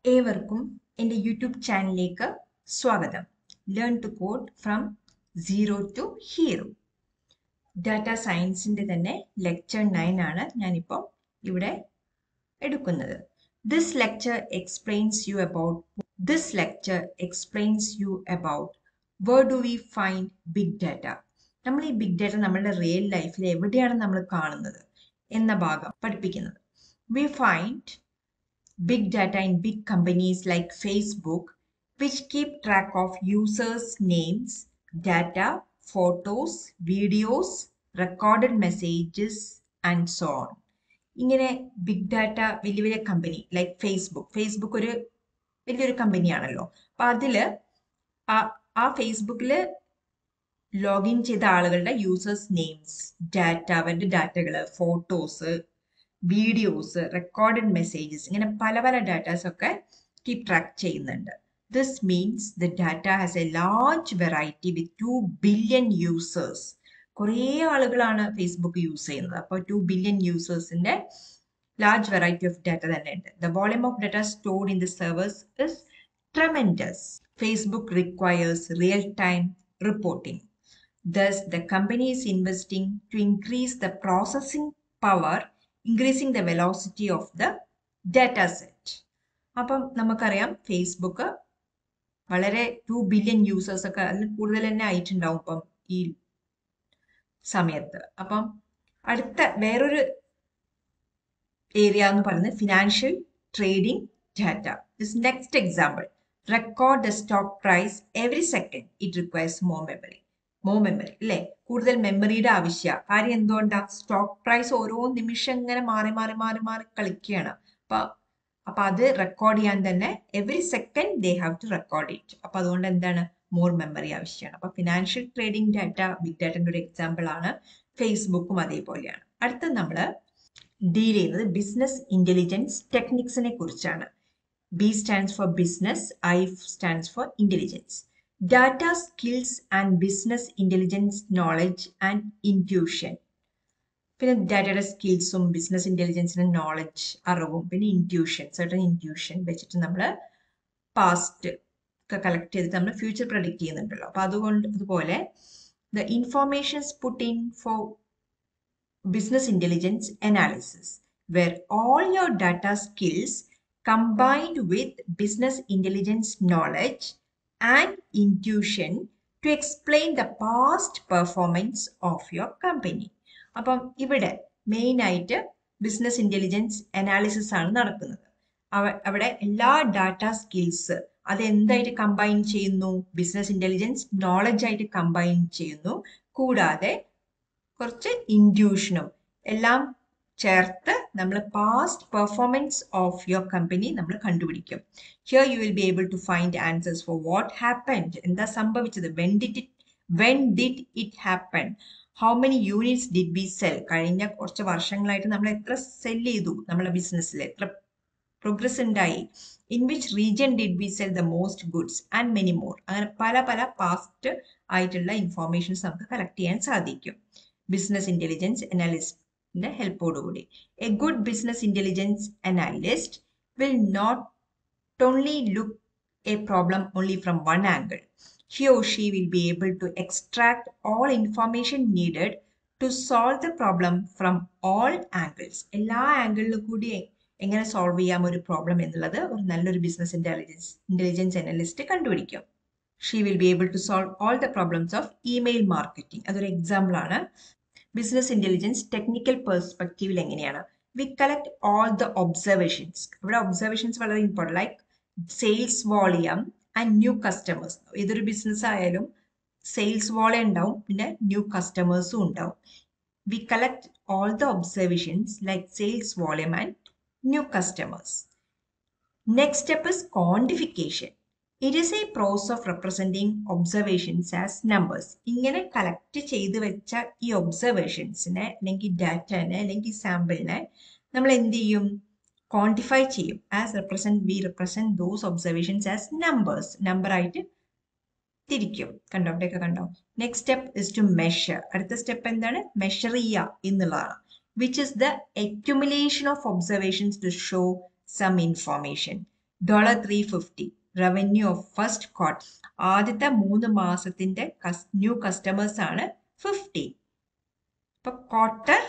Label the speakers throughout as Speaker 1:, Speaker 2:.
Speaker 1: ഏവർക്കും എൻ്റെ യൂട്യൂബ് ചാനലിലേക്ക് സ്വാഗതം learn to code from zero to hero data സയൻസിൻ്റെ തന്നെ ലെക്ചർ നയൻ ആണ് ഞാനിപ്പോൾ ഇവിടെ എടുക്കുന്നത് this lecture explains you about this lecture explains you about where do we find big data നമ്മൾ ഈ ബിഗ് ഡാറ്റ നമ്മളുടെ റിയൽ ലൈഫിൽ എവിടെയാണ് നമ്മൾ കാണുന്നത് എന്ന ഭാഗം പഠിപ്പിക്കുന്നത് we find big data in big companies like Facebook, which keep track of users' names, data, photos, videos, recorded messages, and so on. ഇങ്ങനെ ബിഗ് ഡാറ്റ വലിയ വലിയ കമ്പനി ലൈക്ക് ഫേസ്ബുക്ക് ഫേസ്ബുക്ക് ഒരു വലിയൊരു കമ്പനിയാണല്ലോ അപ്പൊ അതില് ആ ആ ഫേസ്ബുക്കില് ലോഗിൻ ചെയ്ത ആളുകളുടെ യൂസേഴ്സ് നെയിംസ് ഡാറ്റ അവരുടെ ഡാറ്റകള് ഫോട്ടോസ് വീഡിയോസ് റെക്കോർഡഡ് മെസ്സേജസ് ഇങ്ങനെ പല പല ഡാറ്റാസ് ഒക്കെ കീപ് ട്രാക്ക് ചെയ്യുന്നുണ്ട് this means the data has a large variety with two billion users കുറേ ആളുകളാണ് ഫേസ്ബുക്ക് യൂസ് ചെയ്യുന്നത് അപ്പോൾ ടു ബില്യൺ യൂസേഴ്സിന്റെ ലാർജ് വെറൈറ്റി ഓഫ് ഡാറ്റ തന്നെ ഉണ്ട് the volume of data stored in the servers is tremendous Facebook requires real time reporting Thus, the company is investing to increase the processing power increasing the velocity of the data set അപ്പം നമുക്കറിയാം Facebook വളരെ to billion users ഒക്കെ അതിൽ കൂടുതൽ തന്നെ ആയിട്ടുണ്ടാവും ഇപ്പം ഈ സമയത്ത് അപ്പം അടുത്ത വേറൊരു ഏരിയ എന്ന് പറയുന്നത് financial trading data this next example record the stock price every second it requires more memory more memory അല്ലേ കൂടുതൽ മെമ്മറിയുടെ ആവശ്യം കാര്യം എന്തുകൊണ്ടാ സ്റ്റോക്ക് പ്രൈസ് ഓരോ നിമിഷം ഇങ്ങനെ മാറി മാറി മാറി മാറി കളിക്കുകയാണ് അപ്പൊ അപ്പൊ അത് റെക്കോർഡ് ചെയ്യാൻ തന്നെ every second they have to record it അപ്പൊ അതുകൊണ്ട് എന്താണ് മോർ മെമ്മറി ആവശ്യമാണ് അപ്പൊ ഫിനാൻഷ്യൽ ട്രേഡിംഗ് ഡാറ്റ ബിഗ് ഡാറ്റന്റെ ഒരു എക്സാമ്പിൾ ആണ് ഫേസ്ബുക്കും അതേപോലെയാണ് അടുത്ത നമ്മൾ ഡീൽ ചെയ്യുന്നത് ബിസിനസ് ഇന്റലിജൻസ് ടെക്നിക്സിനെ കുറിച്ചാണ് B stands for business I stands for intelligence data skills and business intelligence knowledge and intuition പിന്നെ ഡാറ്റയുടെ സ്കിൽസും ബിസിനസ് ഇന്റലിജൻസിന്റെ നോളജ് അറിവും പിന്നെ ഇൻറ്റ്യൂഷൻ സർട്ടൺ ഇൻറ്റ്യൂഷൻ വെച്ചിട്ട് നമ്മൾ പാസ്റ്റ് ഒക്കെ കളക്ട് ചെയ്തിട്ട് നമ്മൾ ഫ്യൂച്ചർ പ്രഡിക്റ്റ് ചെയ്യുന്നുണ്ടല്ലോ അപ്പൊ അതുകൊണ്ട് അതുപോലെ the informations put in for business intelligence analysis where all your data skills combined with business intelligence knowledge and intuition to explain the past performance of your company. അപ്പം ഇവിടെ main ആയിട്ട് business intelligence analysis ആണ് നടക്കുന്നത് അവിടെ എല്ലാ data skills അത് എന്തായിട്ട് combine ചെയ്യുന്നു ബിസിനസ് ഇന്റലിജൻസ് നോളജ് ആയിട്ട് കമ്പൈൻ ചെയ്യുന്നു കൂടാതെ കുറച്ച് ഇൻഡ്യൂഷനും എല്ലാം ചേർത്ത് നമ്മൾ past performance of your company നമ്മൾ കണ്ടുപിടിക്കും here you will be able to find answers for what happened എന്താ സംഭവിച്ചത് when did it when did it happen how many units did we sell കഴിഞ്ഞ കുറച്ച് വർഷങ്ങളായിട്ട് നമ്മൾ എത്ര സെൽ ചെയ്തു നമ്മളെ ബിസിനസ്സിൽ എത്ര പ്രോഗ്രസ് ഉണ്ടായി in which region did we sell the most goods and many more അങ്ങനെ പല പല പാസ്റ്റ് ആയിട്ടുള്ള ഇൻഫോർമേഷൻസ് നമുക്ക് കളക്ട് ചെയ്യാൻ സാധിക്കും ബിസിനസ് ഇന്റലിജൻസ് അനാലിസ്റ്റ് ന്റെ ഹെൽപ്പോടുകൂടി a good business intelligence analyst will not only look a problem only from one angle he or she will be able to extract all information needed to solve the problem from all angles എല്ലാ ആംഗിളിലും കൂടി എങ്ങനെ solve ചെയ്യാം ഒരു problem എന്നുള്ളത് ഒരു നല്ലൊരു business intelligence intelligence analyst കണ്ടുപിടിക്കും she will be able to solve all the problems of email marketing അതൊരു എക്സാമ്പിൾ ആണ് ബിസിനസ് ഇന്റലിജൻസ് ടെക്നിക്കൽ പെർസ്പെക്റ്റീവിൽ എങ്ങനെയാണ് we collect all the observations ഇവിടെ ഒബ്സർവേഷൻസ് വളരെ important like sales volume and new customers ഏതൊരു business ആയാലും sales volume ഉണ്ടാവും പിന്നെ ന്യൂ കസ്റ്റമേഴ്സും ഉണ്ടാവും we collect all the observations like sales volume and new customers next step is quantification it is a process of representing observations as numbers ഇങ്ങനെ collect ചെയ്ത് വെച്ച ഈ ഒബ്സർവേഷൻസിനെ അല്ലെങ്കിൽ ഡാറ്റനെ അല്ലെങ്കിൽ സാമ്പിളിനെ നമ്മൾ എന്ത് ചെയ്യും ക്വാണ്ടിഫൈ ചെയ്യും as represent we represent those observations as numbers number ആയിട്ട് തിരിക്കും കണ്ടോ അവിടെയൊക്കെ കണ്ടോ next step is to measure അടുത്ത സ്റ്റെപ്പ് എന്താണ് മെഷർ ചെയ്യുക എന്നുള്ളതാണ് which is the accumulation of observations to show some information. Dollar three fifty revenue of first quarter ആദ്യത്തെ മൂന്ന് മാസത്തിന്റെ ന്യൂ കസ്റ്റമേഴ്സ് ആണ് ഫിഫ്റ്റി അപ്പൊ ക്വാർട്ടർ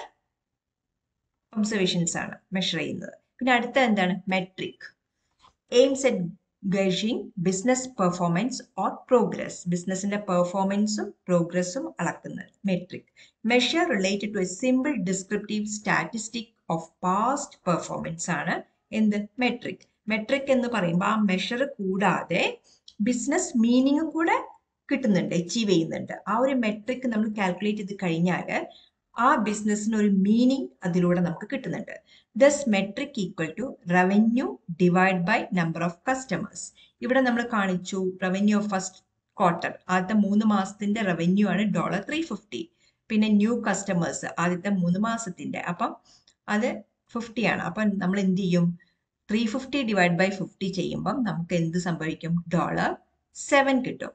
Speaker 1: ഒബ്സർവേഷൻസ് ആണ് മെഷർ ചെയ്യുന്നത് പിന്നെ അടുത്ത എന്താണ് metric aims at gauging business performance or progress ബിസിനസിന്റെ പെർഫോമൻസും പ്രോഗ്രസ്സും അളക്കുന്നത് metric measure related to a simple descriptive statistic of past performance ആണ് എന്ത് മെട്രിക് മെട്രിക് എന്ന് പറയുമ്പോൾ ആ മെഷർ കൂടാതെ ബിസിനസ് മീനിങ്ങും കൂടെ കിട്ടുന്നുണ്ട് അച്ചീവ് ചെയ്യുന്നുണ്ട് ആ ഒരു മെട്രിക് നമ്മൾ കാൽക്കുലേറ്റ് ചെയ്ത് കഴിഞ്ഞാൽ ആ ബിസിനസ്സിന് ഒരു മീനിങ് അതിലൂടെ നമുക്ക് കിട്ടുന്നുണ്ട് thus metric equal to revenue divide by number of customers ഇവിടെ നമ്മൾ കാണിച്ചു റവന്യൂ ഓഫ് ഫസ്റ്റ് ക്വാർട്ടർ ആദ്യത്തെ മൂന്ന് മാസത്തിന്റെ റവന്യൂ ആണ് ഡോളർ ത്രീ ഫിഫ്റ്റി പിന്നെ ന്യൂ കസ്റ്റമേഴ്സ് ആദ്യത്തെ മൂന്ന് മാസത്തിന്റെ അപ്പം അത് ഫിഫ്റ്റി ആണ് അപ്പം നമ്മൾ എന്ത് ചെയ്യും three fifty divide by fifty ചെയ്യുമ്പം നമുക്ക് എന്ത് സംഭവിക്കും ഡോളർ സെവൻ കിട്ടും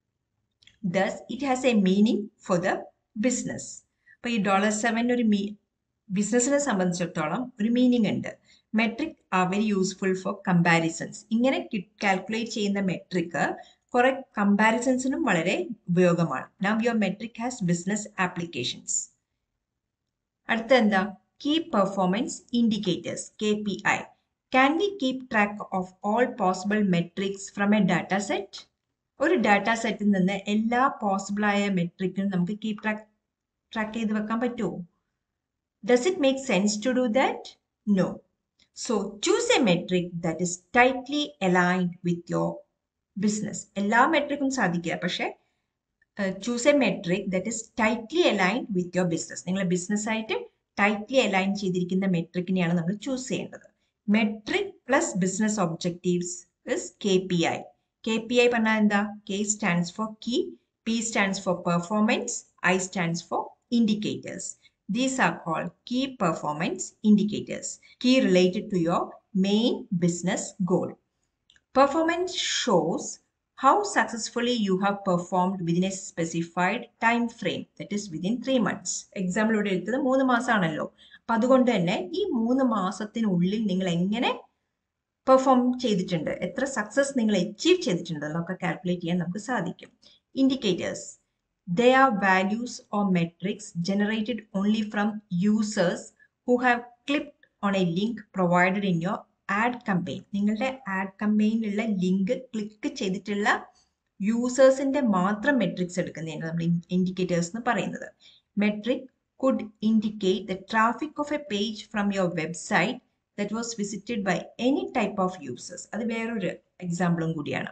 Speaker 1: thus it has a meaning for the business അപ്പൊ ഈ ഡോളർ സെവൻ ഒരു മീ ബിസിനസിനെ സംബന്ധിച്ചിടത്തോളം ഒരു മീനിങ് ഉണ്ട് metric are very useful for comparisons ഇങ്ങനെ കാൽക്കുലേറ്റ് ചെയ്യുന്ന മെട്രിക് കുറെ കമ്പാരിസൺസിനും വളരെ ഉപയോഗമാണ് now your metric has business applications അടുത്ത എന്താ key performance indicators K P I can we keep track of all possible metrics from a data set ഒരു data സെറ്റിൽ നിന്ന് എല്ലാ പോസിബിളായ മെട്രിക്കും നമുക്ക് കീപ് ട്രാക്ക് ട്രാക്ക് ചെയ്ത് വെക്കാൻ പറ്റുമോ does it make sense to do that no so choose a metric that is tightly aligned with your business എല്ലാ മെട്രിക്കും സാധിക്കില്ല പക്ഷേ choose a metric that is tightly aligned with your business നിങ്ങളെ business ആയിട്ട് tightly align ചെയ്തിരിക്കുന്ന മെട്രിക്കിനെയാണ് നമ്മൾ choose ചെയ്യേണ്ടത് metric plus business objectives is K P I K P I പറഞ്ഞാൽ എന്താ K stands for key P stands for performance I stands four indicators. These are called key performance indicators, key related to your main business goal. Performance shows how successfully you have performed within a specified time frame, that is within three months. Example ഇവിടെ എടുത്തത് മൂന്ന് മാസമാണല്ലോ അപ്പൊ അതുകൊണ്ട് തന്നെ ഈ മൂന്ന് മാസത്തിനുള്ളിൽ നിങ്ങൾ എങ്ങനെ പെർഫോം ചെയ്തിട്ടുണ്ട് എത്ര സക്സസ് നിങ്ങൾ അച്ചീവ് ചെയ്തിട്ടുണ്ട് എന്നൊക്കെ കാൽക്കുലേറ്റ് ചെയ്യാൻ നമുക്ക് സാധിക്കും indicators they are values or metrics generated only from users who have clicked on a link provided in your ad campaign നിങ്ങളുടെ ആഡ് കമ്പയിനിലുള്ള ലിങ്ക് ക്ലിക്ക് ചെയ്തിട്ടുള്ള യൂസേഴ്സിന്റെ മാത്രം മെട്രിക്സ് എടുക്കുന്നതാണ് നമ്മൾ ഇൻഡിക്കേറ്റേഴ്സ് എന്ന് പറയുന്നത് metric could indicate the traffic of a page from your website that was visited by any type of users അത് വേറൊരു എക്സാമ്പിളും കൂടിയാണ്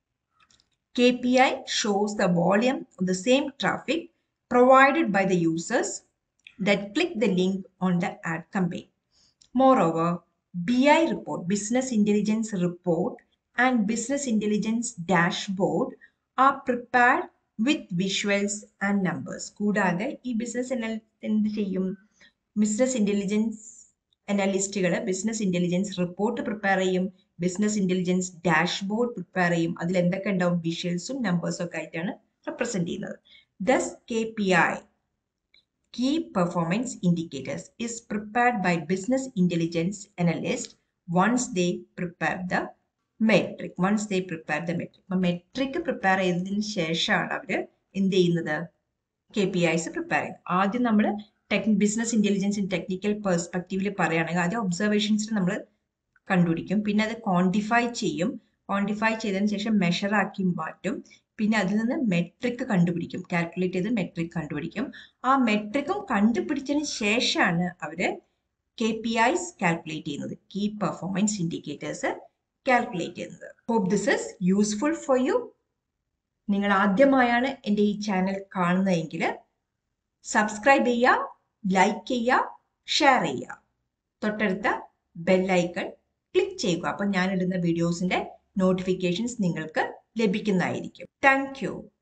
Speaker 1: KPI shows the volume of the same traffic provided by the users that click the link on the ad campaign. Moreover, BI report, business intelligence report, and business intelligence dashboard are prepared with visuals and numbers. കൂടാതെ ഈ business എന്ത് ചെയ്യും business intelligence അനലിസ്റ്റുകൾ business intelligence report prepare ചെയ്യും business intelligence dashboard prepare ചെയ്യും അതിൽ എന്തൊക്കെ ഉണ്ടാവും വിഷ്വൽസും നമ്പേഴ്സും ഒക്കെ ആയിട്ടാണ് റെപ്രസെന്റ് ചെയ്യുന്നത് thus K P I key performance indicators is prepared by business intelligence analyst once they prepare the metric once they prepare the metric അപ്പൊ metric prepare ചെയ്തതിന് ശേഷമാണ് അവർ എന്ത് ചെയ്യുന്നത് കെ പി ഐസ് പ്രിപ്പയർ ചെയ്യുന്നത് ആദ്യം നമ്മൾ tech business intelligence in technical പെർസ്പെക്റ്റീവിൽ പറയുകയാണെങ്കിൽ ആദ്യം ഒബ്സർവേഷൻസിൽ നമ്മൾ കണ്ടുപിടിക്കും പിന്നെ അത് ക്വാണ്ടിഫൈ ചെയ്യും ക്വാണ്ടിഫൈ ചെയ്തതിന് ശേഷം മെഷർ ആക്കി മാറ്റും പിന്നെ അതിൽ നിന്ന് മെട്രിക് കണ്ടുപിടിക്കും കാൽക്കുലേറ്റ് ചെയ്ത് മെട്രിക് കണ്ടുപിടിക്കും ആ മെട്രിക്കും കണ്ടുപിടിച്ചതിന് ശേഷമാണ് അവര് കെ പി ഐസ് കാൽക്കുലേറ്റ് ചെയ്യുന്നത് കീ പെർഫോമൻസ് ഇൻഡിക്കേറ്റേഴ്സ് കാൽക്കുലേറ്റ് ചെയ്യുന്നത് hope this is useful for you നിങ്ങൾ ആദ്യമായാണ് എൻ്റെ ഈ ചാനൽ കാണുന്നതെങ്കിൽ സബ്സ്ക്രൈബ് ചെയ്യുക ലൈക്ക് ചെയ്യുക ഷെയർ ചെയ്യുക തൊട്ടടുത്ത ബെല്ലൈക്കൺ ക്ലിക്ക് ചെയ്യുക അപ്പം ഞാനിടുന്ന വീഡിയോസിന്റെ നോട്ടിഫിക്കേഷൻസ് നിങ്ങൾക്ക് ലഭിക്കുന്നതായിരിക്കും താങ്ക്